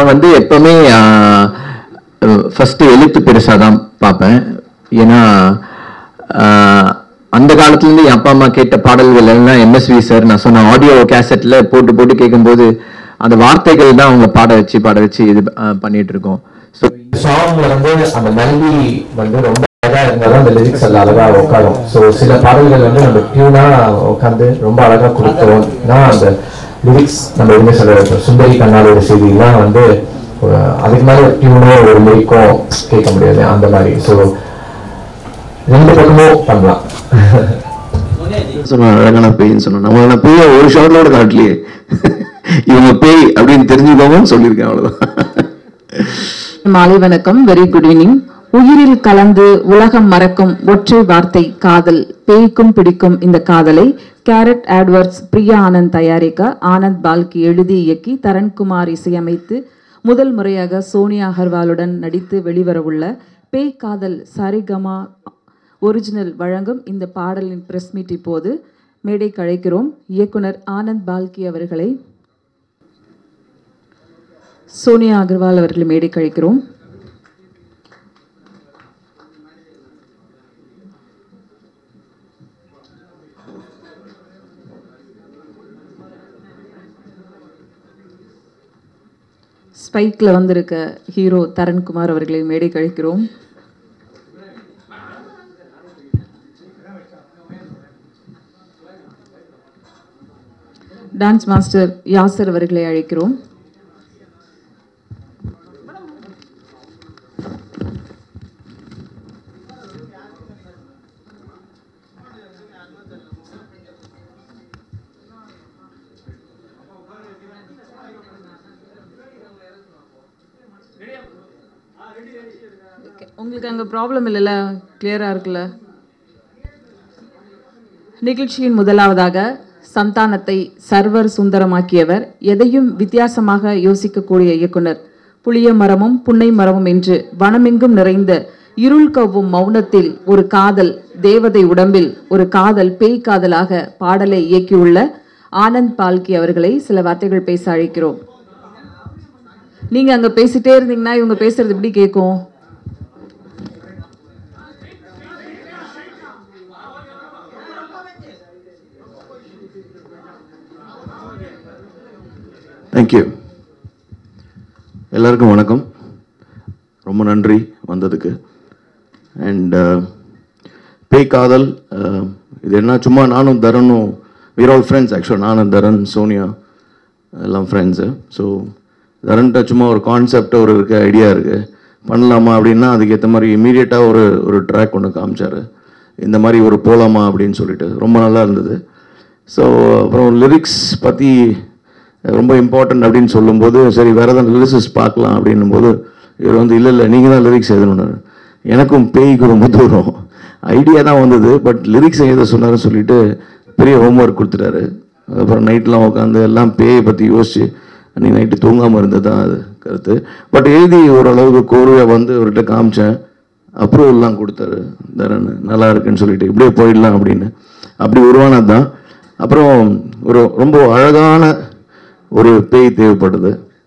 நான் வந்து எப்பவுமே ஃபர்ஸ்ட் எழுத்து பெருசாக தான் பார்ப்பேன் ஏன்னா ஆஹ், அந்த காலத்துலேருந்து என் அப்பா அம்மா கேட்ட பாடல்கள் எல்லாம் எம்எஸ்வி சார் நான் சொன்ன ஆடியோ கேசட்ல போட்டு போட்டு கேட்கும்போது அந்த வார்த்தைகள் தான் அவங்க பாட வச்சு பாட வச்சு இது ஆஹ், பண்ணிட்டு இருக்கோம் ஸோ சாங்ல வந்து அந்த மெலடி வந்து ரொம்ப அழகா இருந்தாலும் அந்த லிரிக்ஸ் எல்லாம் அழகா உட்காரும் ஸோ சில பாடல்கள் வந்து நம்ம டியூனா உட்காந்து ரொம்ப அழகா கொடுத்தோம்னா அந்த லிரிக்ஸ் நம்ம எதுவுமே சொல்ல சுந்தரி கண்ணாலோட செய்திலாம் வந்து ஒரு அதுக்கு மேல ஒரு டியூனோ ஒரு லிரிக்கும் கேட்க முடியாது அந்த மாதிரி ஸோ ரெண்டு பக்கமும் பண்ணலாம் சொன்ன அழகான பேய்ன்னு சொன்னோம் நம்ம நான் பேய ஒரு ஷார்ட்லோட காட்டலையே இவங்க பேய் அப்படின்னு தெரிஞ்சுக்கோங்கன்னு சொல்லியிருக்கேன் அவ்வளவுதான் மாலை வணக்கம் வெரி குட் ஈவினிங் உயிரில் கலந்து உலகம் மறக்கும் ஒற்றை வார்த்தை காதல் பேய்க்கும் பிடிக்கும் இந்த காதலை கேரட் ஆட்வர்ட்ஸ் பிரியா ஆனந்த் தயாரிக்க ஆனந்த் பால்கி எழுதி இயக்கி தரண்குமார் இசையமைத்து முதல் முறையாக சோனியா அகர்வாலுடன் நடித்து வெளிவரவுள்ள பேய் காதல் சரிகமா ஒரிஜினல் வழங்கும் இந்த பாடலின் பிரஸ் மீட் இப்போது மேடைக்கு அழைக்கிறோம் இயக்குனர் ஆனந்த் பால்கி அவர்களை சோனியா அகர்வால் அவர்களை மேடைக்கு அழைக்கிறோம் ஸ்பைக்ல வந்திருக்க ஹீரோ தரண்குமார் அவர்களை மேடைக்கு அழைக்கிறோம் டான்ஸ் மாஸ்டர் யாசர் அவர்களை அழைக்கிறோம் Okay. உங்களுக்கு அங்கே ப்ராப்ளம் இல்லைல்ல கிளியராக இருக்குல்ல நிகழ்ச்சியின் முதலாவதாக சந்தானத்தை சர்வர் சுந்தரமாக்கியவர் எதையும் வித்தியாசமாக யோசிக்கக்கூடிய இயக்குனர் புளிய மரமும் புன்னை மரமும் என்று வனமெங்கும் நிறைந்த இருள் கவ்வும் மௌனத்தில் ஒரு காதல் தேவதை உடம்பில் ஒரு காதல் பேய் காதலாக பாடலை இயக்கியுள்ள ஆனந்த் பால்கி அவர்களை சில வார்த்தைகள் பேச அழைக்கிறோம் நீங்க அங்க பேசிட்டே இருந்தீங்கன்னா இவங்க பேசுறது எப்படி கேட்கும் தேங்க்யூ எல்லாருக்கும் வணக்கம் ரொம்ப நன்றி வந்ததுக்கு அண்ட் பேய் காதல் uh, இது என்ன சும்மா நானும் தரனும் வீர் ஆல் ஃப்ரெண்ட்ஸ் ஆக்சுவலாக நானும் தரன் சோனியா எல்லாம் ஃப்ரெண்ட்ஸு ஸோ தரன்ட்ட சும்மா ஒரு கான்செப்ட் ஒரு இருக்க ஐடியா இருக்குது பண்ணலாமா அப்படின்னா அதுக்கேற்ற மாதிரி இமீடியட்டாக ஒரு ஒரு ட்ராக் ஒன்று காமிச்சாரு இந்த மாதிரி ஒரு போலாமா அப்படின்னு சொல்லிட்டு ரொம்ப நல்லா இருந்தது ஸோ அப்புறம் லிரிக்ஸ் பற்றி ரொம்ப இம்பார்ட்டன்ட் அப்படின்னு சொல்லும்போது சரி வேறு ஏதாவது லிரிக்ஸஸ் பார்க்கலாம் அப்படின்னும் போது இவர் வந்து இல்லை இல்லை நீங்கள் தான் லிரிக்ஸ் எழுதணுன்னாரு எனக்கும் பேய்க்கு ரொம்ப தூரம் ஐடியா தான் வந்தது பட் லிரிக்ஸ் எழுத சொன்னாருன்னு சொல்லிட்டு பெரிய ஹோம்ஒர்க் கொடுத்துட்டாரு அப்புறம் நைட்லாம் உட்காந்து எல்லாம் பேயை பற்றி யோசிச்சு அன்றைக்கி நைட்டு தூங்காமல் இருந்தது தான் அது கருத்து பட் எழுதி ஓரளவுக்கு கோர்வையாக வந்து அவர்கிட்ட காமிச்சேன் அப்ரூவல்லாம் கொடுத்தாரு தரன் நல்லா இருக்குன்னு சொல்லிட்டு இப்படியே போயிடலாம் அப்படின்னு அப்படி உருவானது தான் அப்புறம் ஒரு ரொம்ப அழகான ஒரு பேய் தேவைப்படுது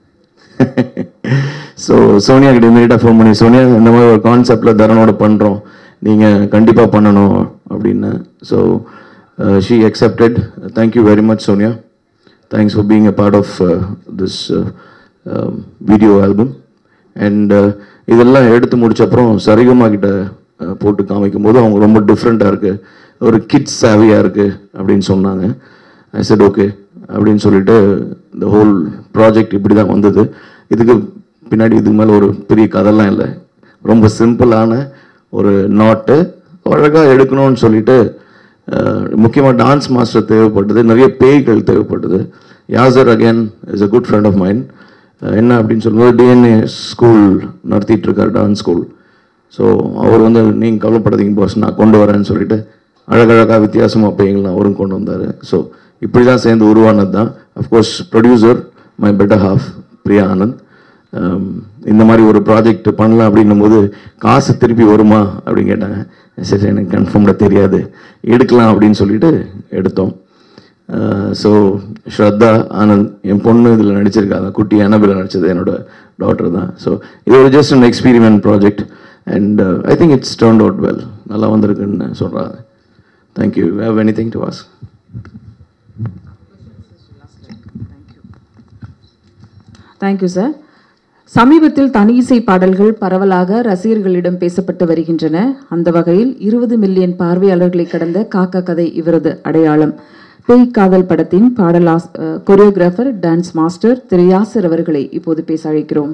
ஸோ சோனியா கிட்ட இமீடியட்டாக ஃபோன் பண்ணி சோனியா இந்த மாதிரி ஒரு கான்செப்டில் தரனோட பண்ணுறோம் நீங்கள் கண்டிப்பாக பண்ணணும் அப்படின்னு so she accepted thank you very much Sonia thanks for being a part of this video album and இதெல்லாம் எடுத்து முடிச்ச அப்புறம் சரிகமா கிட்ட uh, போட்டு காமிக்கும் போது அவங்க ரொம்ப டிஃப்ரெண்ட்டாக இருக்குது ஒரு கிட்ஸ் சேவையாக இருக்குது அப்படின்னு சொன்னாங்க ஐ செட் ஓகே அப்படின்னு சொல்லிட்டு இந்த ஹோல் ப்ராஜெக்ட் இப்படி தான் வந்தது இதுக்கு பின்னாடி இதுக்கு மேலே ஒரு பெரிய கதைலாம் இல்லை ரொம்ப சிம்பிளான ஒரு நாட்டு அழகாக எடுக்கணும்னு சொல்லிட்டு முக்கியமாக டான்ஸ் மாஸ்டர் தேவைப்பட்டது நிறைய பேய்கள் தேவைப்பட்டது Yasar again is a good friend of mind என்ன அப்படின்னு சொல்லும்போது டிஎன்ஏ ஸ்கூல் நடத்திட்டு இருக்கார் டான்ஸ் ஸ்கூல் ஸோ அவர் வந்து நீங்கள் கவலைப்படாதீங்க பாஸ் நான் கொண்டு வரேன்னு சொல்லிட்டு அழகழகாக வித்தியாசமாக பேய்கள்லாம் அவரும் கொண்டு வந்தார் ஸோ இப்படி தான் சேர்ந்து உருவானது தான் of course producer my better half Priya Anand Um, இந்த மாதிரி ஒரு ப்ராஜெக்ட் பண்ணலாம் அப்படின்னும் போது காசு திருப்பி வருமா அப்படின்னு கேட்டாங்க சரி எனக்கு கன்ஃபார்ம்டாக தெரியாது எடுக்கலாம் அப்படின்னு சொல்லிட்டு எடுத்தோம் ஸோ ஸ்ரத்தா ஆனந்த் என் பொண்ணு இதில் நடிச்சிருக்காங்க குட்டி அனபில் நடிச்சது என்னோட டாட்டர் தான் ஸோ இது ஒரு just an experiment project and I think it's turn out well நல்லா வந்திருக்குன்னு சொல்கிறாங்க thank you have any thing to was thank you sir சமீபத்தில் தனி இசை பாடல்கள் பரவலாக ரசிகர்களிடம் பேசப்பட்டு வருகின்றன அந்த வகையில் இருபது மில்லியன் பார்வையாளர்களை கடந்த காக்கா கதை இவரது அடையாளம் பேய் காதல் படத்தின் பாடலாஸ் கொரியோகிராஃபர் டான்ஸ் மாஸ்டர் திரு யாசர் அவர்களை இப்போது பேச அழைக்கிறோம்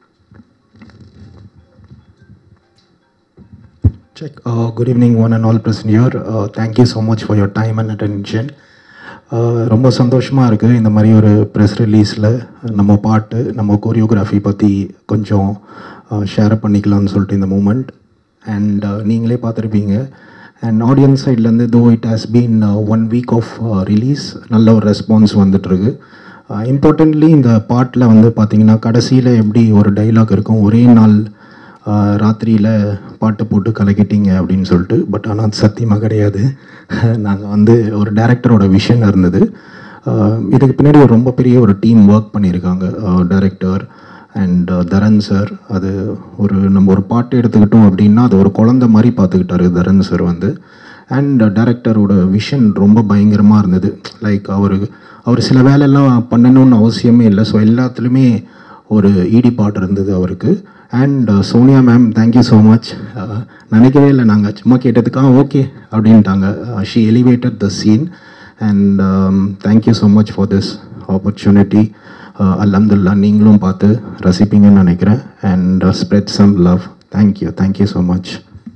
Check. Uh, good evening, one and all present here. Uh, thank you so much for your time and attention. Uh, ரொம்ப சந்தோஷமாக இருக்குது இந்த மாதிரி ஒரு ப்ரெஸ் ரிலீஸில் நம்ம பாட்டு நம்ம கோரியோகிராஃபி பற்றி கொஞ்சம் ஷேர் பண்ணிக்கலாம்னு சொல்லிட்டு இந்த மூமெண்ட் அண்ட் நீங்களே பார்த்துருப்பீங்க அண்ட் ஆடியன்ஸ் சைட்லேருந்து though it has been one week of release நல்ல ஒரு ரெஸ்பான்ஸ் வந்துட்டுருக்கு இம்பார்ட்டன்ட்லி இந்த பாட்டில் வந்து பார்த்தீங்கன்னா கடைசியில் எப்படி ஒரு டைலாக் இருக்கும் ஒரே நாள் ராத்திரியில் பாட்டு போட்டு கலக்கிட்டீங்க அப்படின்னு சொல்லிட்டு பட் ஆனால் அது சத்தியமாக கிடையாது நாங்கள் வந்து ஒரு டேரக்டரோட விஷன் இருந்தது ஆஹ் இதுக்கு பின்னாடி ஒரு ரொம்ப பெரிய ஒரு டீம் ஒர்க் பண்ணியிருக்காங்க டைரக்டர் அண்ட் தரன் சார் அது ஒரு நம்ம ஒரு பாட்டு எடுத்துக்கிட்டோம் அப்படின்னா அது ஒரு குழந்த மாதிரி பார்த்துக்கிட்டாரு தரன் சார் வந்து அண்ட் டைரக்டரோட விஷன் ரொம்ப பயங்கரமாக இருந்தது லைக் அவர் அவர் சில வேலையெல்லாம் பண்ணணும்னு அவசியமே இல்லை ஸோ எல்லாத்துலேயுமே ஒரு ஈடுபாடு இருந்தது அவருக்கு and Sonia ma'am thank you so much நினைக்கவே இல்லை நாங்கள் சும்மா கேட்டதுக்காக ஓகே அப்படின்ட்டாங்க she elevated the scene and thank you so much for this opportunity அல்ஹம்துல்லா நீங்களும் பார்த்து ரசிப்பீங்கன்னு நினைக்கிறேன் and spread some love thank you thank you so much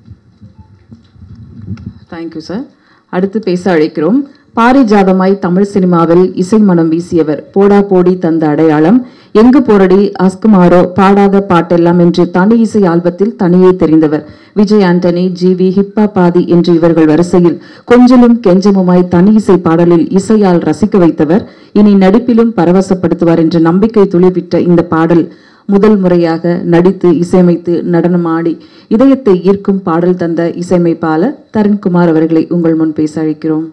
thank you sir அடுத்து பேச அழைக்கிறோம் பாரிஜாதமாய் தமிழ் சினிமாவில் இசை மனம் வீசியவர் போடா போடி தந்த அடையாளம் எங்கு போரடி அஸ்குமாரோ பாடாத பாட்டெல்லாம் என்று தனி இசை ஆல்பத்தில் தனியே தெரிந்தவர் விஜய் ஆண்டனி ஜிவி ஹிப்பா பாதி என்று இவர்கள் வரிசையில் கொஞ்சலும் கெஞ்சமுமாய் தனி இசை பாடலில் இசையால் ரசிக்க வைத்தவர் இனி நடிப்பிலும் பரவசப்படுத்துவார் என்ற நம்பிக்கை துளிவிட்ட இந்த பாடல் முதல் முறையாக நடித்து இசையமைத்து நடனமாடி இதயத்தை ஈர்க்கும் பாடல் தந்த இசையமைப்பாளர் தருண்குமார் அவர்களை உங்கள் முன் பேச அழைக்கிறோம்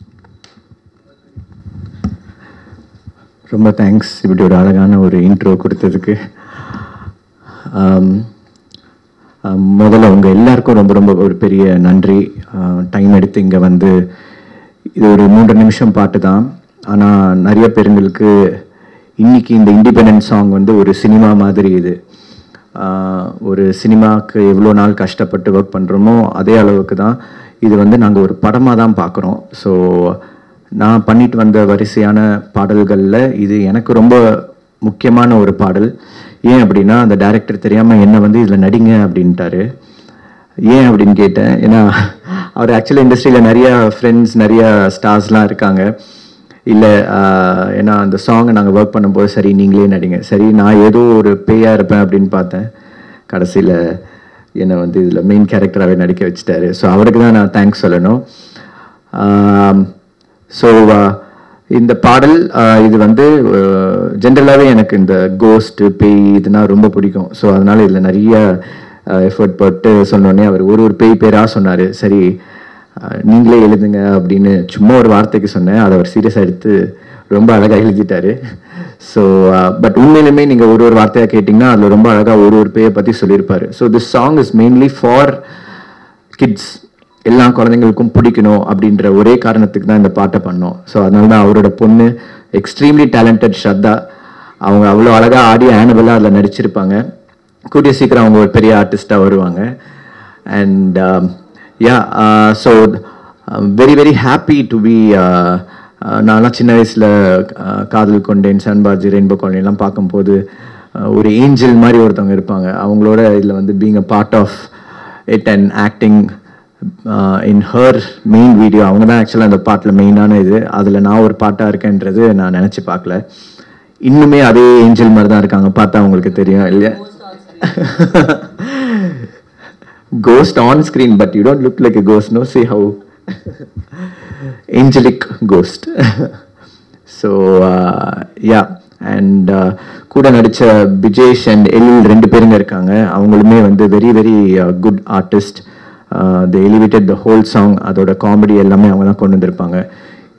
ரொம்ப தேங்க்ஸ் இப்படி ஒரு அழகான ஒரு இன்ட்ரோ கொடுத்ததுக்கு ஆம், ஆம், முதல்ல உங்க எல்லாருக்கும் ரொம்ப ரொம்ப ஒரு பெரிய நன்றி டைம் எடுத்து இங்கே வந்து இது ஒரு மூன்று நிமிஷம் பாட்டு தான் ஆனால் நிறைய பேருங்களுக்கு இன்னைக்கு இந்த இண்டிபெண்டன்ட் சாங் வந்து ஒரு சினிமா மாதிரி இது ஆஹ், ஒரு சினிமாவுக்கு எவ்வளோ நாள் கஷ்டப்பட்டு ஒர்க் பண்ணுறோமோ அதே அளவுக்கு தான் இது வந்து நாங்கள் ஒரு படமாக தான் பார்க்குறோம் ஸோ நான் பண்ணிட்டு வந்த வரிசையான பாடல்களில் இது எனக்கு ரொம்ப முக்கியமான ஒரு பாடல் ஏன் அப்படின்னா அந்த டைரக்டர் தெரியாமல் என்ன வந்து இதில் நடிங்க அப்படின்ட்டாரு ஏன் அப்படின்னு கேட்டேன் ஏன்னா அவர் ஆக்சுவலி இண்டஸ்ட்ரியில் நிறைய ஃப்ரெண்ட்ஸ் நிறைய ஸ்டார்ஸ்லாம் இருக்காங்க இல்லை ஏன்னா அந்த சாங்கை நாங்கள் ஒர்க் பண்ணும்போது சரி நீங்களே நடிங்க சரி நான் ஏதோ ஒரு பேயாக இருப்பேன் அப்படின்னு பார்த்தேன் கடைசியில் என்னை வந்து இதில் மெயின் கேரக்டராகவே நடிக்க வச்சுட்டாரு ஸோ அவருக்கு தான் நான் தேங்க்ஸ் சொல்லணும் ஸோ இந்த பாடல் ஆஹ் இது வந்து ஜென்ரலாகவே எனக்கு இந்த கோஸ்ட்டு பேய் இதுனா ரொம்ப பிடிக்கும் ஸோ அதனால இதில் நிறைய எஃபர்ட் போட்டு சொன்னோடனே அவர் ஒரு ஒரு பேய் பேராக சொன்னார் சரி ஆஹ் நீங்களே எழுதுங்க அப்படின்னு சும்மா ஒரு வார்த்தைக்கு சொன்னேன் அதை அவர் சீரியஸாக எடுத்து ரொம்ப அழகாக எழுதிட்டாரு ஸோ பட் உண்மையிலுமே நீங்கள் ஒரு ஒரு வார்த்தையாக கேட்டிங்கன்னா அதில் ரொம்ப அழகாக ஒரு ஒரு பேயை பற்றி சொல்லியிருப்பாரு so this song is mainly for kids எல்லா குழந்தைங்களுக்கும் பிடிக்கணும் அப்படின்ற ஒரே காரணத்துக்கு தான் இந்த பாட்டை பண்ணோம் ஸோ அதனால தான் அவரோட பொண்ணு எக்ஸ்ட்ரீம்லி டேலண்டட் ஸ்ரத்தா அவங்க அவ்வளோ அழகாக ஆடி ஆனபலாக அதில் நடிச்சிருப்பாங்க கூடிய சீக்கிரம் அவங்க ஒரு பெரிய ஆர்டிஸ்டாக வருவாங்க and yeah so very very happy to be நான்லாம் சின்ன வயசில் காதல் கொண்டேன் சன்பாஜி ரெயின்போ காலனிலாம் பார்க்கும்போது uh, ஒரு ஏஞ்சல் மாதிரி ஒருத்தவங்க இருப்பாங்க அவங்களோட இதில் வந்து being a part of it and acting in her main video அவங்க தான் ஆக்சுவலாக அந்த பாட்டில் மெயினான இது அதில் நான் ஒரு பாட்டாக இருக்கேன்றது நான் நினச்சி பார்க்கல இன்னுமே அதே ஏஞ்சல் மாதிரி தான் இருக்காங்க பார்த்தா அவங்களுக்கு தெரியும் இல்லையா ghost on screen but you don't look like a ghost no see how angelic ghost so uh, yeah and uh, கூட நடிச்ச பிஜேஷ் அண்ட் எழில் ரெண்டு பேருங்க இருக்காங்க அவங்களுமே வந்து very very good artist the elevated the whole song அதோட காமெடி எல்லாமே அவங்க தான் கொண்டு வந்திருப்பாங்க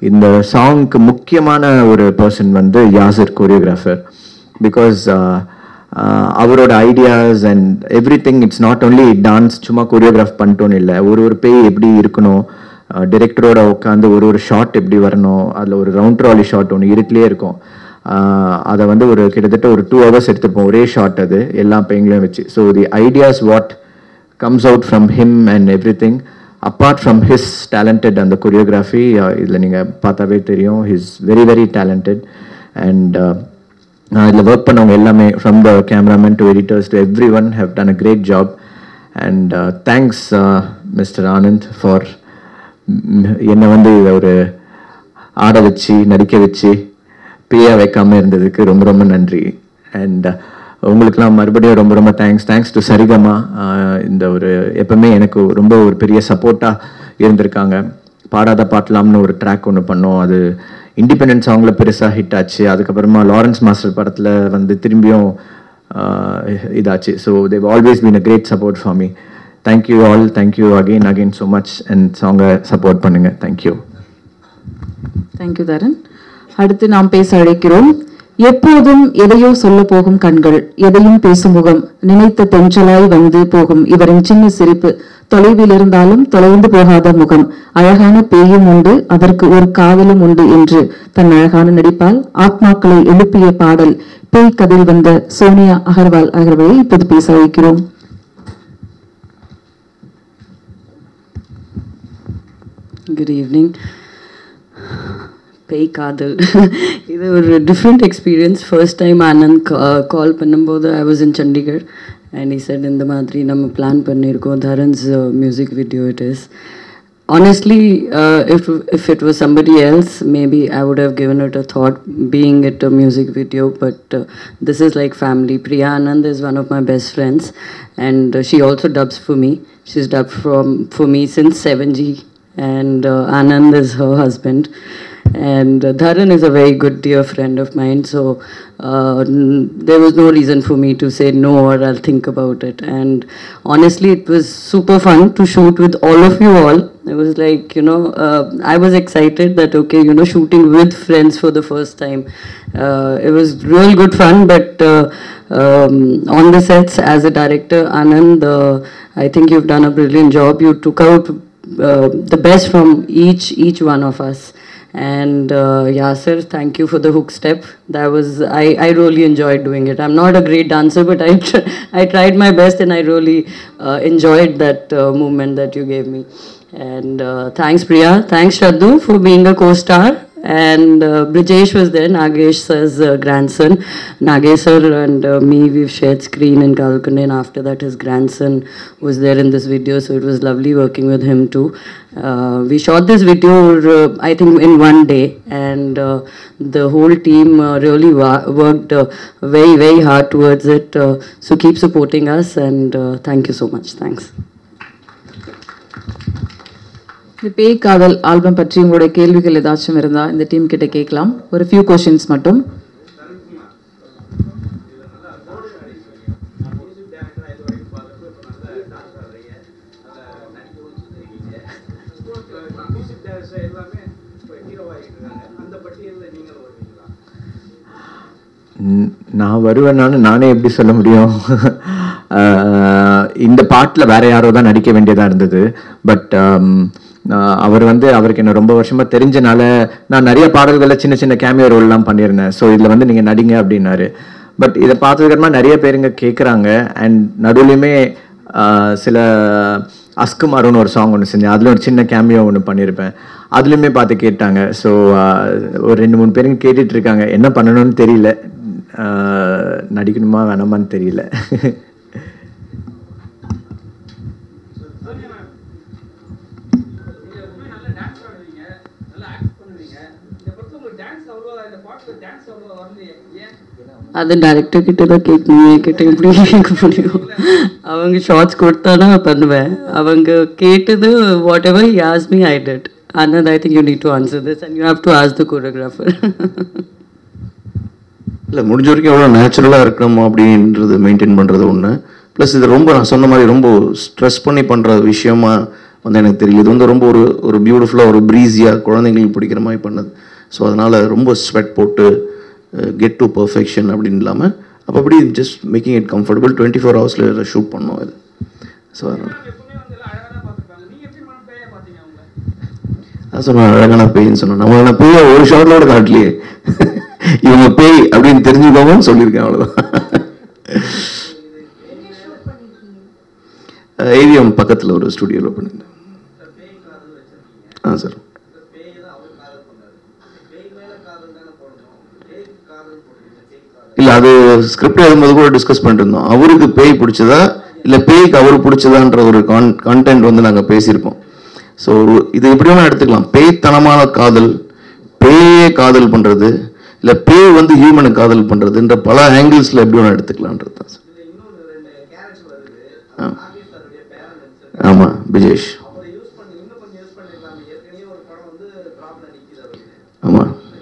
இந்த சாங்க்கு முக்கியமான ஒரு பர்சன் வந்து யாசிர் கோரியோகிராஃபர் பிகாஸ் அவரோட ideas and everything it's not only dance சும்மா கோரியோகிராஃப் பண்ணிட்டோன்னு இல்லை ஒரு ஒரு பேய் எப்படி இருக்கணும் டிரெக்டரோட உட்காந்து ஒரு ஒரு ஷாட் எப்படி வரணும் அதில் ஒரு ரவுண்ட் ட்ராலி ஷாட் ஒன்று இருட்டிலே இருக்கும் ஆஹ் அதை வந்து ஒரு கிட்டத்தட்ட ஒரு டூ ஹவர்ஸ் எடுத்துருப்போம் ஒரே ஷாட் அது எல்லா பேய்களையும் வச்சு so the ideas what comes out from him and everything apart from his talented அந்த கொரியோகிராஃபி இதில் நீங்கள் பார்த்தாவே தெரியும் his very very talented and இதில் ஒர்க் பண்ணவங்க எல்லாமே from the cameraman to editors to everyone have done a great job and thanks mister Anand for என்னை வந்து இதை ஒரு ஆட வச்சு நடிக்க வச்சு பேயா வைக்காம இருந்ததுக்கு ரொம்ப ரொம்ப நன்றி அண்ட் உங்களுக்கெல்லாம் மறுபடியும் ரொம்ப ரொம்ப தேங்க்ஸ் தேங்க்ஸ் டு சரிகமா ஆஹ் இந்த ஒரு எப்பவுமே எனக்கு ரொம்ப ஒரு பெரிய சப்போர்ட்டாக இருந்திருக்காங்க பாடாத பாட்டலாம்னு ஒரு ட்ராக் ஒன்று பண்ணோம் அது இண்டிபெண்டன்ஸ் சாங்கில் பெருசாக ஹிட் ஆச்சு அதுக்கப்புறமா லாரன்ஸ் மாஸ்டர் படத்தில் வந்து திரும்பியும் ஆஹ் இதாச்சு so Dev always been a great support for me thank you all thank you again again so much and சாங்கை சப்போர்ட் பண்ணுங்கள் தேங்க்யூ தேங்க்யூ தரன் அடுத்து நாம் பேச அழைக்கிறோம் எப்போதும் எதையோ சொல்ல போகும் கண்கள் எதையும் பேசும் முகம் நினைத்த தென்றலாய் வந்து போகும் இவரின் சின்ன சிரிப்பு தொலைவில் இருந்தாலும் தொலைந்து போகாத முகம் அழகான பேயும் உண்டு அதற்கு ஒரு காதலும் உண்டு என்று தன் அழகான நடிப்பால் ஆத்மாக்களை எழுப்பிய பாடல் பேய் கதில் வந்த சோனியா அகர்வால் ஆகியவரை இப்போது பேச வைக்கிறோம் Good evening. பேய் காதல் இது ஒரு different experience first time Anand call பண்ணும்போது I was in Chandigarh and he said இந்த மாதிரி நம்ம பிளான் பண்ணியிருக்கோம் Dharan's music video it is honestly uh, if if it was somebody else maybe i would have given it a thought being it a music video but uh, this is like family priya anand is one of my best friends and uh, she also dubs for me she's dubbed from for me since 7g and uh, anand is her husband and uh, Dharan is a very good dear friend of mine, so uh, n- there was no reason for me to say no or I'll think about it. And honestly, it was super fun to shoot with all of you all. It was like, you know, uh, I was excited that, okay, you know, shooting with friends for the first time. Uh, it was real good fun, but uh, um, on the sets as a director, Anand, uh, I think you've done a brilliant job. You took out uh, the best from each each one of us. And uh, Yasir, thank you for the hook step. That was I, I really enjoyed doing it. I'm not a great dancer, but I tr- I tried my best and I really uh, enjoyed that uh, movement that you gave me. And uh, thanks Priya, thanks Shraddu for being a co-star. And uh, Brijesh was there, Nagesh sir's uh, grandson. Nagesh sir and uh, me, we've shared screen in Kalkunde, and after that, his grandson was there in this video, so it was lovely working with him too. Uh, we shot this video, uh, I think, in one day, and uh, the whole team uh, really wa- worked uh, very, very hard towards it. Uh, so keep supporting us, and uh, thank you so much. Thanks. இந்த பேய் காதல் album பற்றி உங்களுடைய கேள்விகள் ஏதாச்சும் இருந்தா இந்த team கிட்ட கேட்கலாம் ஒரு ஃபியூ கொஷின்ஸ் மட்டும் ம், நான் வருவேனான்னு நானே எப்படி சொல்ல முடியும் ஆஹ் இந்த பாட்டில் வேற யாரோ தான் நடிக்க வேண்டியதாக இருந்தது பட் அவர் வந்து அவருக்கு என்ன ரொம்ப வருஷமா தெரிஞ்சனால நான் நிறைய பாடல்களில் சின்ன சின்ன கேமியோ ரோல்லாம் பண்ணியிருந்தேன் ஸோ இதில் வந்து நீங்கள் நடிங்க அப்படின்னாரு பட் இதை பார்த்ததுக்கப்புறமா நிறைய பேருங்க கேட்குறாங்க அண்ட் நடுவுலையுமே ஆஹ் சில அஸ்குமாருன்னு ஒரு சாங் ஒன்று செஞ்சேன் அதில் ஒரு சின்ன கேமியோ ஒன்று பண்ணியிருப்பேன் அதுலேயுமே பார்த்து கேட்டாங்க ஸோ ஒரு ரெண்டு மூணு பேருங்க கேட்டுட்டு இருக்காங்க என்ன பண்ணணும்னு தெரியல ஆஹ் நடிக்கணுமா வேணாமான்னு தெரியல அது டைரக்டர் கிட்ட தான் கேட்கணும் என்கிட்ட எப்படி கேட்க முடியும் அவங்க ஷார்ட்ஸ் கொடுத்தா நான் பண்ணுவேன் அவங்க கேட்டது whatever ask me I did Anand I think you need to answer this and you have to ask the choreographer இல்லை முடிஞ்ச வரைக்கும் எவ்வளோ நேச்சுரலாக இருக்கணும் அப்படின்றது மெயின்டைன் பண்ணுறது ஒன்று ப்ளஸ் இது ரொம்ப நான் சொன்ன மாதிரி ரொம்ப ஸ்ட்ரெஸ் பண்ணி பண்ணுற விஷயமா வந்து எனக்கு தெரியல இது வந்து ரொம்ப ஒரு ஒரு பியூட்டிஃபுல்லாக ஒரு ப்ரீஸியாக குழந்தைங்களுக்கு பிடிக்கிற மாதிரி பண்ணது ஸோ அதனால் ரொம்ப ஸ்வெட் போட்டு கெட் டு பர்ஃபெக்ஷன் அப்படின்னு இல்லாமல் அப்போ அப்படி just making it comfortable twenty four ஹவர்ஸில் ஷூட் பண்ணோம் இது ஸோ அதனால் அதான் சொன்னேன் அழகான பேய்ன்னு சொன்னேன் நம்ம நான் பேய ஒரு ஷாட்ல கூட காட்டலையே இவங்க பேய் அப்படின்னு தெரிஞ்சுக்கோங்கன்னு சொல்லியிருக்கேன் அவ்வளோதான் ஏவிஎம் பக்கத்தில் ஒரு ஸ்டுடியோவில் பண்ணியிருந்தேன் ஆ சார் இல்ல அது ஸ்கிரிப்ட் எழுதும்போது கூட டிஸ்கஸ் பண்ணிட்டு இருந்தோம் அவருக்கு பேய் பிடிச்சதா இல்ல பேய்க்கு அவர் பிடிச்சதான்ற ஒரு கான் கான்டென்ட் வந்து நாங்க பேசியிருப்போம் ஸோ இது எப்படி வேணா எடுத்துக்கலாம் பேய்த்தனமான காதல் பேயே காதல் பண்றது இல்ல பேய் வந்து ஹியூமனை காதல் பண்றதுன்ற பல ஆங்கிள்ஸ்ல எப்படி வேணா எடுத்துக்கலான்றது தான் சார் ஆ. ஆமா விஜேஷ் ஆமா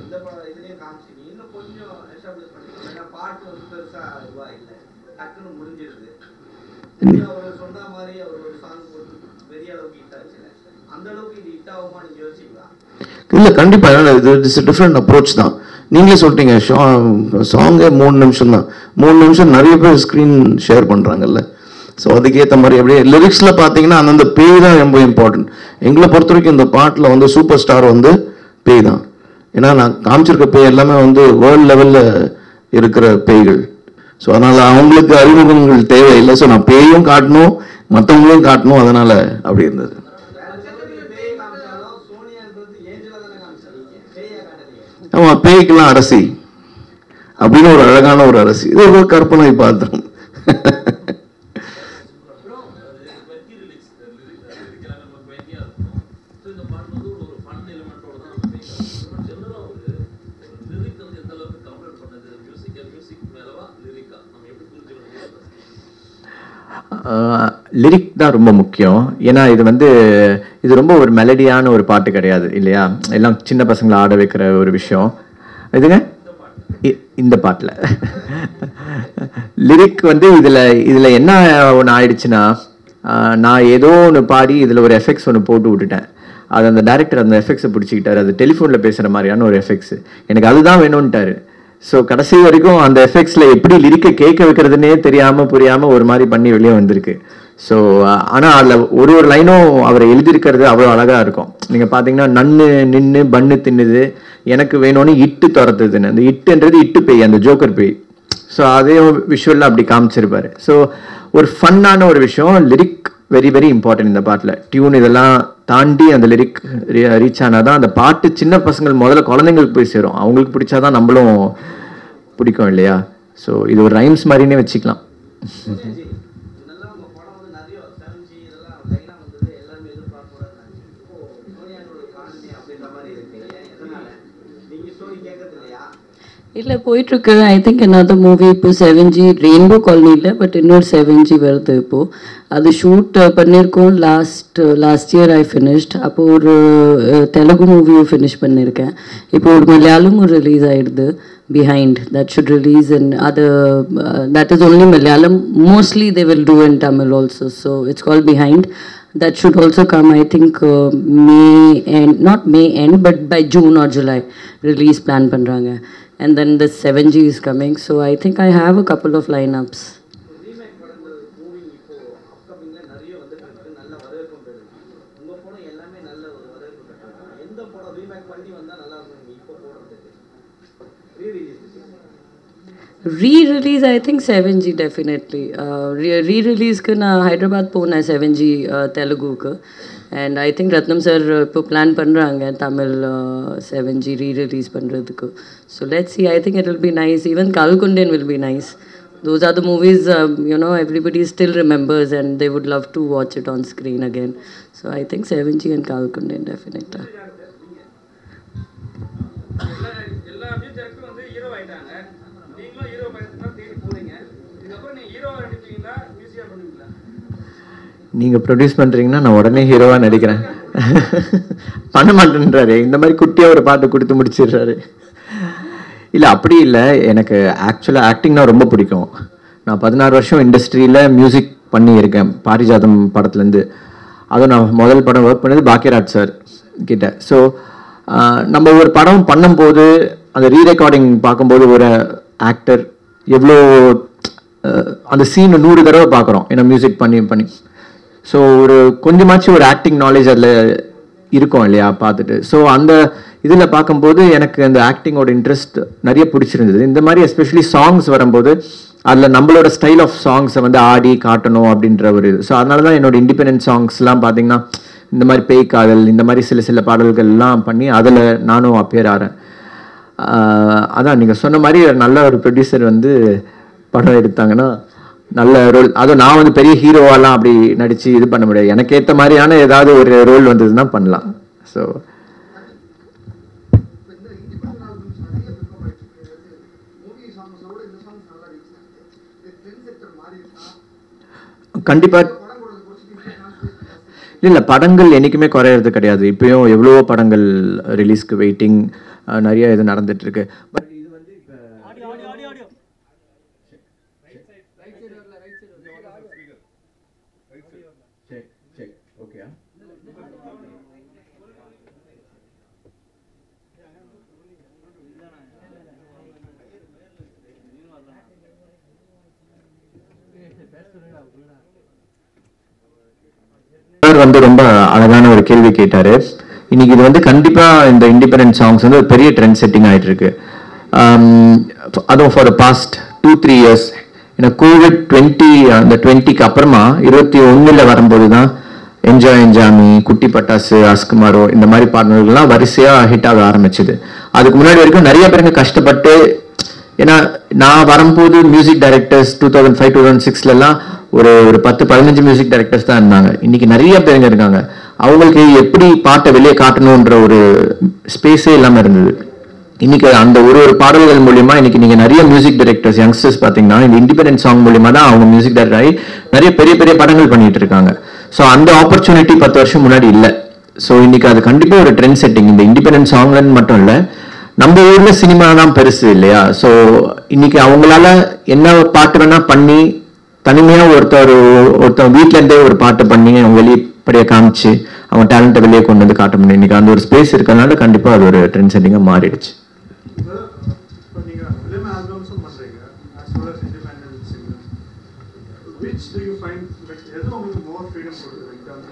இல்ல கண்டிப்பா ஏன்னா இது இட்ஸ் டிஃப்ரெண்ட் அப்ரோச் தான் நீங்களே சொல்லிட்டீங்க சாங்கே மூணு நிமிஷம் தான் மூணு நிமிஷம் நிறைய பேர் ஸ்க்ரீன் ஷேர் பண்றாங்கல்ல ஸோ அதுக்கேற்ற மாதிரி அப்படியே லிரிக்ஸ்ல பார்த்தீங்கன்னா அந்தந்த பேய் தான் ரொம்ப இம்பார்ட்டன்ட் எங்களை பொறுத்த வரைக்கும் இந்த பாட்டில் வந்து சூப்பர் ஸ்டார் வந்து பேய் தான் ஏன்னா நான் காமிச்சிருக்க பேய் எல்லாமே வந்து வேர்ல்ட் லெவல்ல இருக்கிற பேய்கள் ஸோ அதனால அவங்களுக்கு அறிமுகங்கள் தேவையில்லை ஸோ நான் பேயும் காட்டணும் மற்றவங்களையும் காட்டணும் அதனால அப்படி இருந்தது ஆமா பேய்க்கெல்லாம் அரசி அப்படின்னு ஒரு அழகான ஒரு அரசி இது ஒரு கற்பனை பாத்திரம் லிரிக் தான் ரொம்ப முக்கியம் ஏன்னா இது வந்து இது ரொம்ப ஒரு மெலடியான ஒரு பாட்டு கிடையாது இல்லையா எல்லாம் சின்ன பசங்களை ஆட வைக்கிற ஒரு விஷயம் இதுங்க இ- இந்த பாட்டில் லிரிக் வந்து இதில் இதில் என்ன ஒன்று ஆயிடுச்சுன்னா ஆஹ், நான் ஏதோ ஒன்று பாடி இதில் ஒரு எஃபெக்ட்ஸ் ஒன்று போட்டு விட்டுட்டேன் அது அந்த டேரக்டர் அந்த எஃபெக்ட்ஸை பிடிச்சிக்கிட்டாரு அது டெலிஃபோனில் பேசுகிற மாதிரியான ஒரு எஃபெக்ட்ஸ் எனக்கு அதுதான் வேணும்ன்ட்டாரு ஸோ கடைசி வரைக்கும் அந்த எஃபெக்ட்ஸில் எப்படி லிரிக்கை கேட்க வைக்கிறதுனே தெரியாமல் புரியாமல் ஒரு மாதிரி பண்ணி வெளியே வந்திருக்கு ஸோ ஆனால் அதில் ஒரு ஒரு லைனும் அவர் எழுதியிருக்கிறது அவ்வளோ அழகாக இருக்கும் நீங்கள் பார்த்தீங்கன்னா நன்னு நின்று பன்னு தின்னுது எனக்கு வேணும்னு இட்டு துரத்துதுன்னு அந்த இட்டுன்றது இட்டு பேய் அந்த ஜோக்கர் பேய் ஸோ அதையும் விஷுவலில் அப்படி காமிச்சிருப்பாரு ஸோ ஒரு ஃபன்னான ஒரு விஷயம் லிரிக் வெரி வெரி இம்பார்ட்டன்ட் இந்த பாட்டில் டியூன் இதெல்லாம் தாண்டி அந்த லிரிக் ரீச் ஆனால் தான் அந்த பாட்டு சின்ன பசங்கள் முதல்ல குழந்தைங்களுக்கு போய் சேரும் அவங்களுக்கு பிடிச்சாதான் நம்மளும் பிடிக்கும் இல்லையா ஸோ இது ஒரு ரைம்ஸ் மாதிரினே வச்சுக்கலாம் இல்லை போயிட்டுருக்கு ஐ திங்க் another மூவி இப்போ செவன் ஜி ரெயின்போ காலனி இல்லை பட் இன்னொரு செவன் ஜி வருது இப்போது அது ஷூட் பண்ணியிருக்கோம் last last year I finished அப்போ ஒரு அஹ், தெலுங்கு மூவியும் ஃபினிஷ் பண்ணியிருக்கேன் இப்போ ஒரு மலையாளமும் ரிலீஸ் ஆயிடுது behind that should release in அது that is only Malayalam mostly they will do in Tamil also so it's call behind that should also come i think uh, may end not may end but by june or july release plan பண்றாங்க and then the 7g is coming so i think i have a couple of lineups re-release i think 7g definitely uh, re- re-release-க்கு நான் ஹைதராபாத் போனேன் 7g uh, தெலுங்குக்கு and I think Ratnam sir இப்போ plan பண்ணுறாங்க Tamil seven G re-release பண்ணுறதுக்கு so let see I think it will be nice even கல்குண்டன் will be nice those are the movies you know everybody still remembers and they would love to watch it on screen again so I think seven G and கல்குண்டன் டெஃபினெட்டாக எல்லா music டைரக்டரும் வந்து hero ஆயிட்டாங்க நீங்களும் hero பயணத்துக்கு தான் தேடி போறீங்க இதுக்கப்புறம் நீங்க ஹீரோவா நடிப்பீங்களா மியூசியா பண்ணுவீங்களா நீங்கள் ப்ரொடியூஸ் பண்ணுறீங்கன்னா நான் உடனே ஹீரோவாக நடிக்கிறேன் பண்ண மாட்டேன்றாரு இந்த மாதிரி குட்டியாக ஒரு பாட்டு கொடுத்து முடிச்சிடுறாரு இல்லை அப்படி இல்லை எனக்கு ஆக்சுவலாக ஆக்டிங்னா ரொம்ப பிடிக்கும் நான் பதினாறு வருஷம் இண்டஸ்ட்ரியில் மியூசிக் பண்ணியிருக்கேன் பாரிஜாதம் படத்துலேருந்து அதுவும் நான் முதல் படம் ஒர்க் பண்ணது பாக்கியராஜ் சார் கிட்ட ஸோ நம்ம ஒரு படம் பண்ணும்போது அந்த ரீ ரெக்கார்டிங் பார்க்கும்போது ஒரு ஆக்டர் எவ்வளோ அஹ், அந்த சீனை நூறு தடவை பார்க்குறோம் ஏன்னா மியூசிக் பண்ணி பண்ணி ஸோ ஒரு கொஞ்சமாச்சும் ஒரு ஆக்டிங் நாலேஜ் அதில் இருக்கும் இல்லையா பார்த்துட்டு ஸோ அந்த இதில் பார்க்கும்போது எனக்கு அந்த ஆக்டிங்கோட இன்ட்ரெஸ்ட் நிறைய பிடிச்சிருந்தது இந்த மாதிரி எஸ்பெஷலி சாங்ஸ் வரும்போது அதில் நம்மளோட ஸ்டைல் ஆஃப் சாங்ஸை வந்து ஆடி காட்டணும் அப்படின்ற ஒரு இது ஸோ அதனால தான் என்னோட இண்டிபெண்டன்ட் சாங்ஸ்லாம் பார்த்தீங்கன்னா இந்த மாதிரி பேய் காதல் இந்த மாதிரி சில சில பாடல்கள்லாம் பண்ணி அதில் நானும் அப்பியர் ஆகிறேன் ஆஹ் அதான் நீங்கள் சொன்ன மாதிரி ஒரு நல்ல ஒரு ப்ரொடியூசர் வந்து படம் எடுத்தாங்கன்னா நல்ல ரோல் அதுவும் நான் வந்து பெரிய ஹீரோவாலாம் அப்படி நடித்து இது பண்ண முடியாது எனக்கு ஏற்ற மாதிரியான ஏதாவது ஒரு ரோல் வந்ததுன்னா பண்ணலாம் ஸோ கண்டிப்பா இல்ல படங்கள் என்னைக்குமே குறையறது கிடையாது இப்பயும் எவ்வளவோ படங்கள் ரிலீஸ்க்கு வெயிட்டிங் நிறைய இது நடந்துட்டு இருக்கு பட் இது வந்து இப்ப சார் வந்து ரொம்ப அழகான ஒரு கேள்வி கேட்டாரு இன்னைக்கு இது வந்து கண்டிப்பா இந்த இண்டிபெண்டன்ட் சாங்ஸ் வந்து ஒரு பெரிய ட்ரெண்ட் செட்டிங் ஆயிட்டு இருக்கு ஆம், அதுவும் for past two three years ஏன்னா கோவிட் டுவெண்ட்டி அந்த டுவெண்ட்டிக்கு அப்புறமா இருபத்தி ஒண்ணுல வரும்போது தான் என்ஜாய் என்ஜாமி குட்டி பட்டாசு அஸ்குமாரோ இந்த மாதிரி பாடல்கள்லாம் வரிசையா ஹிட் ஆக ஆரம்பிச்சது அதுக்கு முன்னாடி வரைக்கும் நிறைய பேருங்க கஷ்டப்பட்டு ஏன்னா நான் வரும்போது music directors two thousand five two thousand சிக்ஸ்லலாம் ஒரு ஒரு பத்து பதினஞ்சு மியூசிக் டைரக்டர்ஸ் தான் இருந்தாங்க இன்னைக்கு நிறைய பேருங்க இருக்காங்க அவங்களுக்கு எப்படி பாட்டை வெளியே காட்டணுன்ற ஒரு ஸ்பேஸே இல்லாமல் இருந்தது இன்னைக்கு அந்த ஒரு ஒரு பாடல்கள் மூலியமா இன்னைக்கு நீங்க நிறைய மியூசிக் டைரக்டர்ஸ் யங்ஸ்டர்ஸ் பாத்தீங்கன்னா இந்த இண்டிபெண்டன்ட் சாங் மூலியமா தான் அவங்க மியூசிக் டைரக்டர் ஆகி நிறைய பெரிய பெரிய படங்கள் பண்ணிட்டு இருக்காங்க ஸோ அந்த ஆப்பர்ச்சுனிட்டி பத்து வருஷம் முன்னாடி இல்லை ஸோ இன்னைக்கு அது கண்டிப்பா ஒரு ட்ரெண்ட் செட்டிங் இந்த இண்டிபெண்டன்ட் சாங்லன்னு மட்டும் இல்லை நம்ம ஊர்ல சினிமா தான் பெருசு இல்லையா ஸோ இன்னைக்கு அவங்களால என்ன பாட்டு வேணா பண்ணி தனிமையா ஒருத்தர் ஒருத்தன் வீட்ல இருந்தே ஒரு பாட்டு பண்ணி அவங்க வெளிப்படையா காமிச்சு அவங்க டேலண்ட்டை வெளியே கொண்டு வந்து காட்ட முடியும் இன்னைக்கு அந்த ஒரு ஸ்பேஸ் இருக்கறனால கண்டிப்பா அது ஒரு ட்ரெண்ட் செட்டிங்கா மாறிடுச்சு இப்போ நீங்கள் ஃபிலிம் ஆல்பம்ஸும் பண்ணுறீங்க as well as independent singers which do you find like எது உங்களுக்கு more freedom கொடுக்குது in terms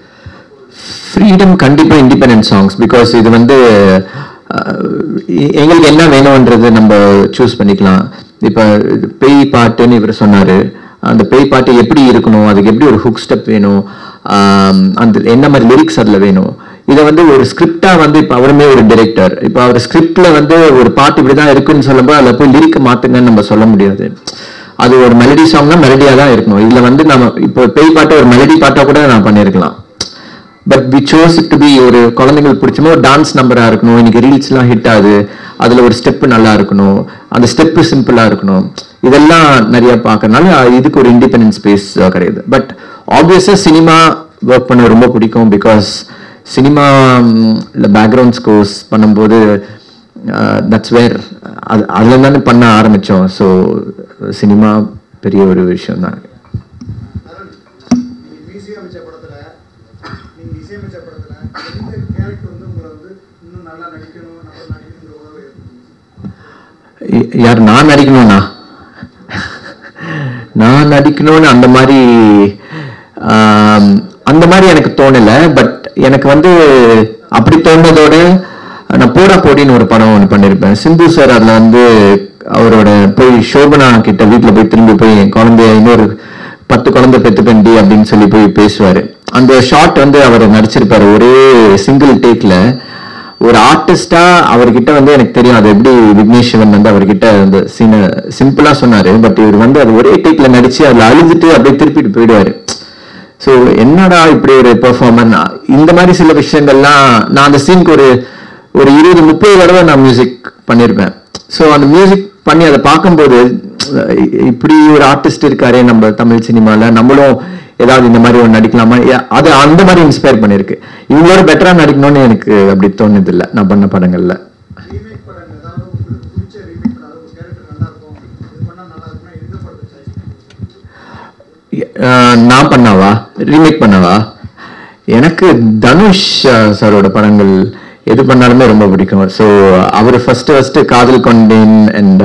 of ஃப்ரீடம் கண்டிப்பா இண்டிபெண்டன்ட் சாங்ஸ் பிகாஸ் இது வந்து அஹ், எ- எங்களுக்கு என்ன வேணும்ன்றது நம்ம சூஸ் பண்ணிக்கலாம் இப்போ பேய் பாட்டுன்னு இவர் சொன்னாரு அந்த பேய் பாட்டு எப்படி இருக்கணும் அதுக்கு எப்படி ஒரு ஹுக் ஸ்டெப் வேணும் ஆம், அந்த என்ன மாதிரி லிரிக்ஸ் அதில் வேணும் இதை வந்து ஒரு ஸ்கிரிப்டா வந்து இப்போ அவருமே ஒரு டைரக்டர் இப்போ அவர் ஸ்கிரிப்ட்ல வந்து ஒரு பாட்டு இப்படி தான் இருக்குன்னு சொல்லும்போது அதில் போய் லிரிக் மாத்துங்கன்னு நம்ம சொல்ல முடியாது அது ஒரு மெலடி சாங்னா மெலடியா தான் இருக்கணும் இதுல வந்து நம்ம இப்போ பேய் பாட்டு ஒரு மெலடி பாட்டா கூட நான் பண்ணியிருக்கலாம் but we chose to be ஒரு குழந்தைங்களுக்கு பிடிச்சமா ஒரு டான்ஸ் நம்பரா இருக்கணும் இன்னைக்கு ரீல்ஸ்லாம் ஹிட் ஆகுது அதுல ஒரு ஸ்டெப் நல்லா இருக்கணும் அந்த ஸ்டெப் சிம்பிளா இருக்கணும் இதெல்லாம் நிறைய பார்க்கறனால இதுக்கு ஒரு இண்டிபெண்டன்ட் ஸ்பேஸ் கிடையாது பட் ஆப்வியஸா சினிமா ஒர்க் பண்ண ரொம்ப பிடிக்கும் பிகாஸ் சினிமா இல்லை பேக்ரவுண்ட் ஸ்கோர்ஸ் பண்ணும்போது தட்ஸ் வேர் அது அதில் தானே பண்ண ஆரம்பித்தோம் ஸோ சினிமா பெரிய ஒரு விஷயம் தான் நீங்க இசையமைச்ச படத்துல நீங்க இசையமைச்ச படத்துல எந்த கேரக்டர் வந்து உங்களை வந்து இன்னும் நல்லா நடிக்கணும் நல்லா நடிக்கணுன்ற உணர்வு ஏற்படுத்துச்சு ய- யார் நான் நடிக்கணும்னா நான் நடிக்கணும்னு அந்த மாதிரி ஆம், அந்த மாதிரி எனக்கு தோணல பட் எனக்கு வந்து அப்படி தோணுனதோட நான் போடா போடின்னு ஒரு படம் ஒன்று பண்ணியிருப்பேன் சிம்பு சார் அதில் வந்து அவரோட போய் சோபனா கிட்ட வீட்டில் போய் திரும்பி போய் என் குழந்தைய இன்னொரு பத்து குழந்தை பெத்து பெண்டி அப்படின்னு சொல்லி போய் பேசுவாரு அந்த ஷாட் வந்து அவர் நடிச்சிருப்பாரு ஒரே சிங்கிள் டேக்ல ஒரு ஆர்டிஸ்டா அவர்கிட்ட வந்து எனக்கு தெரியும் அது எப்படி விக்னேஷ் சிவன் வந்து அவர்கிட்ட அந்த சீனை சிம்பிளா சொன்னாரு பட் இவர் வந்து அது ஒரே டேக்ல நடிச்சு அதுல அழுதுட்டு அப்படியே திருப்பிட்டு போயிடுவாரு ஸோ என்னடா இப்படி ஒரு பெர்ஃபார்மன் இந்த மாதிரி சில விஷயங்கள்லாம் நான் அந்த சீனுக்கு ஒரு ஒரு இருபது முப்பது தடவை நான் மியூசிக் பண்ணியிருப்பேன் ஸோ அந்த மியூசிக் பண்ணி அதை பார்க்கும்போது இ- இப்படி ஒரு ஆர்டிஸ்ட் இருக்காரே நம்ம தமிழ் சினிமால நம்மளும் ஏதாவது இந்த மாதிரி ஒன்று நடிக்கலாமா ஏ- அது அந்த மாதிரி இன்ஸ்பயர் பண்ணியிருக்கு இவங்களோட பெட்டரா நடிக்கணும்னு எனக்கு அப்படி தோணுது இல்லை நான் பண்ண படங்கள்ல ரீமேக் படம் ஏதாவது உங்களுக்கு பிடிச்ச ரீமேக் படம் அதாவது கேரக்டர் நல்லா இருக்கும் இது பண்ணா நல்லா இருக்கும்னா எந்த படத்தை சாய்ஸ் அஹ் நான் பண்ணாவா ரீமேக் பண்ணவா எனக்கு தனுஷ் அஹ், சாரோட படங்கள் எது பண்ணாலுமே ரொம்ப பிடிக்கும் ஸோ அவர் ஃபர்ஸ்ட் ஃபர்ஸ்ட் காதல் கொண்டேன் அண்ட்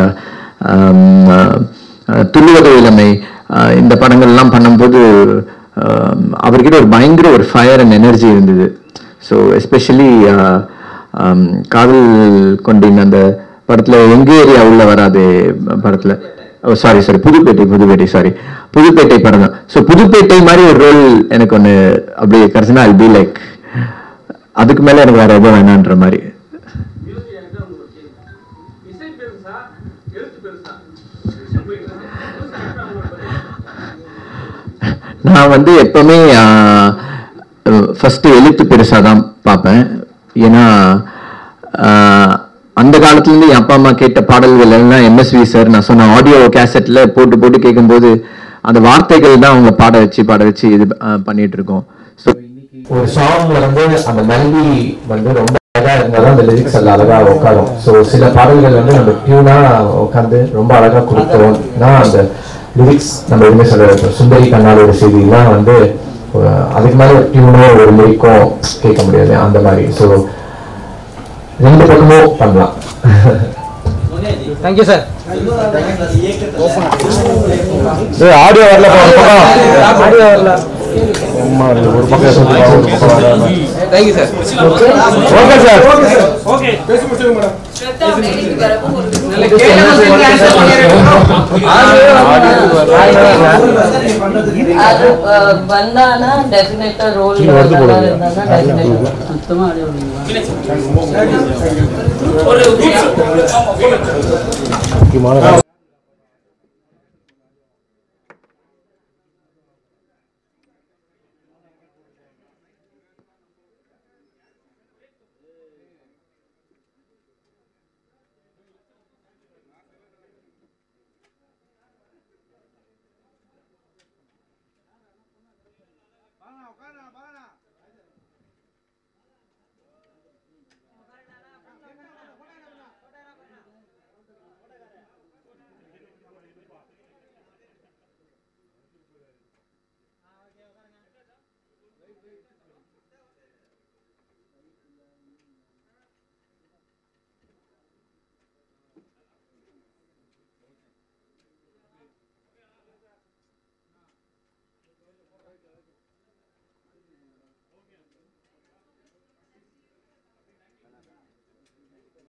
துள்ளுவது இளமை அஹ், இந்த படங்கள்லாம் பண்ணும்போது அஹ், அவர்கிட்ட ஒரு பயங்கர ஒரு ஃபயர் அண்ட் எனர்ஜி இருந்தது ஸோ எஸ்பெஷலி காதல் கொண்டேன் அந்த படத்துல எங்க ஏரியா உள்ள வராது படத்துல sorry sorry Pudhupettai Pudhupettai sorry Pudhupettai படம் தான் ஸோ புதுப்பேட்டை மாதிரி ஒரு ரோல் எனக்கு ஒன்று அப்படி கிடைச்சுன்னா ஐ பி லைக் அதுக்கு மேல எனக்கு வேற எதுவும் வேணான்ற மாதிரி மியூசிக் எனக்கு வந்து ஒரு கேள்வி இசை பெருசா எழுத்து பெருசா நான் வந்து எப்பவுமே ஃபர்ஸ்ட் எழுத்து பெருசா தான் பார்ப்பேன் ஏன்னா ஆஹ், அந்த காலத்துல இருந்து என் அப்பா அம்மா கேட்ட பாடல்கள் எல்லாம் எம்எஸ்வி சார் நான் சொன்ன ஆடியோ கேசட்ல போட்டு போட்டு கேட்கும்போது அந்த வார்த்தைகள் தான் அவங்க பாட வச்சு பாட வச்சு இது ஆஹ், பண்ணிட்டு இருக்கோம் ஸோ ஒரு சாங்ல வந்து அந்த மெலடி வந்து ரொம்ப அழகா இருந்தாலும் அந்த லிரிக்ஸ் எல்லாம் அழகா உட்காரும் ஸோ சில பாடல்கள் வந்து நம்ம டியூனா உட்காந்து ரொம்ப அழகா கொடுத்தோம்னா அந்த லிரிக்ஸ் நம்ம எதுவுமே சொல்ல சுந்தரி கண்ணாலோட செய்திலாம் வந்து அஹ், அதுக்கு மேல ஒரு டியூனோ ஒரு லிரிக்கும் கேட்க முடியாது அந்த மாதிரி ஸோ ரெண்டு பக்கமும் பண்ணலாம் தேங்க்யூ சார் ஆடியோ வரல ஆடியோ வரல ஒரு பக்கம் thank you sir okay sir okay பேசி முடிச்சுங்க மேடம் அது அஹ், வந்தானா டெஃபினட்டா ரோல் இருந்தானா டெஃபினட்டா மொத்தமா ஆடியோ ஒரு